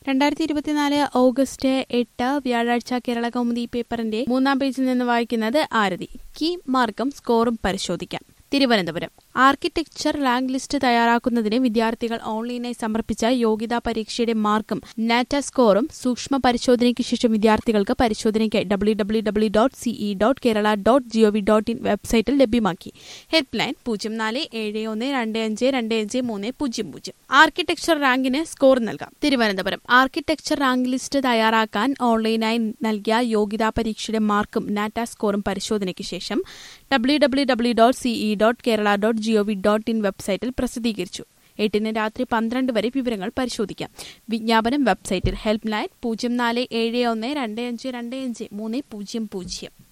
രണ്ടായിരത്തി ഇരുപത്തിനാല് ഓഗസ്റ്റ് എട്ട് വ്യാഴാഴ്ച കേരള കൗമുദി പേപ്പറിന്റെ മൂന്നാം പേജിൽ നിന്ന് വായിക്കുന്നത് ആരതി കീ മാർക്കും സ്കോറും പരിശോധിക്കാം തിരുവനന്തപുരം ആർക്കിടെക്ചർ റാങ്ക് ലിസ്റ്റ് തയ്യാറാക്കുന്നതിന് വിദ്യാർത്ഥികൾ ഓൺലൈനായി സമർപ്പിച്ച യോഗ്യതാ പരീക്ഷയുടെ മാർക്കും നാറ്റ സ്കോറും സൂക്ഷ്മ പരിശോധനയ്ക്ക് ശേഷം വിദ്യാർത്ഥികൾക്ക് പരിശോധനയ്ക്കായി W W W dot C E dot Kerala dot G O V dot in വെബ്സൈറ്റിൽ ലഭ്യമാക്കി ഹെൽപ്പ് ലൈൻ പൂജ്യം നാല് ഏഴ് ഒന്ന് രണ്ട് അഞ്ച് രണ്ട് അഞ്ച് മൂന്ന് പൂജ്യം പൂജ്യം ആർക്കിടെക്ചർ റാങ്കിന് സ്കോർ നൽകാം തിരുവനന്തപുരം ആർക്കിടെക്ചർ റാങ്ക് ലിസ്റ്റ് തയ്യാറാക്കാൻ ഓൺലൈനായി നൽകിയ യോഗ്യതാ പരീക്ഷയുടെ മാർക്കും നാറ്റ സ്കോറും പരിശോധനയ്ക്ക് ശേഷം W W W dot C E dot Kerala dot G O V dot in വെബ്സൈറ്റിൽ പ്രസിദ്ധീകരിച്ചു എട്ടിന് രാത്രി പന്ത്രണ്ട് വരെ വിവരങ്ങൾ പരിശോധിക്കാം വിജ്ഞാപനം വെബ്സൈറ്റിൽ ഹെൽപ്പ് ലൈൻ പൂജ്യം നാല് ഏഴ് ഒന്ന് രണ്ട് അഞ്ച് രണ്ട് അഞ്ച് മൂന്ന് പൂജ്യം പൂജ്യം